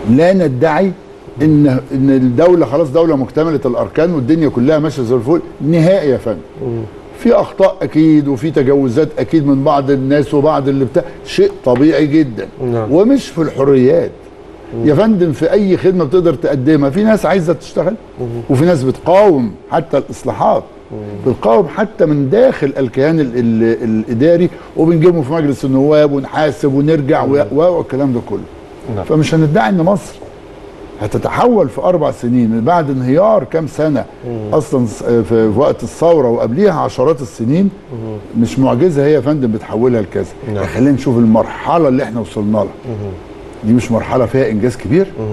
لا ندعي ان ان الدوله خلاص دوله مكتمله الاركان والدنيا كلها ماشيه زي الفل نهائي يا فندم في اخطاء اكيد وفي تجاوزات اكيد من بعض الناس وبعض اللي بتاع شيء طبيعي جدا نعم. ومش في الحريات يا فندم في اي خدمه بتقدر تقدمها في ناس عايزه تشتغل وفي ناس بتقاوم حتى الاصلاحات بتقاوم حتى من داخل الكيان ال ال الاداري وبنجيبهم في مجلس النواب ونحاسب ونرجع و- و- والكلام ده كله نعم. فمش هندعي ان مصر هتتحول في اربع سنين بعد انهيار كام سنه اصلا س- في في وقت الثوره وقبليها عشرات السنين مش معجزه هي يا فندم بتحولها لكذا نعم. خلينا نشوف المرحله اللي احنا وصلنا لها دي مش مرحله فيها انجاز كبير